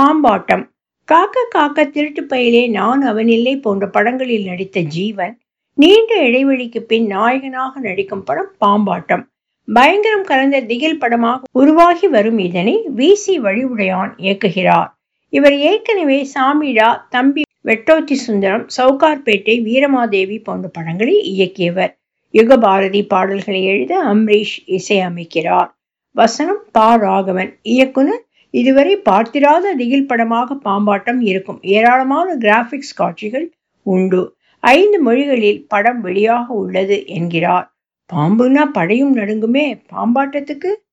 பாம்பாட்டம் காக்க காக்க திருட்டு பயிலே நான் அவனில்லை போன்ற படங்களில் நடித்த ஜீவன் நீண்ட இடைவெளிக்கு பின் நாயகனாக நடிக்கும் படம் பாம்பாட்டம் பயங்கரம் கலந்த திகில் படமாக உருவாகி வரும் இதனை வி சி வழிவுடையான் இயக்குகிறார் இவர் ஏற்கனவே சாமிடா தம்பி வெட்டோத்தி சுந்தரம் சவுகார்பேட்டை வீரமாதேவி போன்ற படங்களை இயக்கியவர் யுகபாரதி பாடல்களை எழுத அம்ரீஷ் இசையமைக்கிறார் வசனம் பா ராகவன் இயக்குனர் இதுவரை பார்த்திராத திகில் படமாக பாம்பாட்டம் இருக்கும் ஏராளமான கிராபிக்ஸ் காட்சிகள் உண்டு ஐந்து மொழிகளில் படம் வெளியாக உள்ளது என்கிறார் பாம்புனா படையும் நடுங்குமே பாம்பாட்டத்துக்கு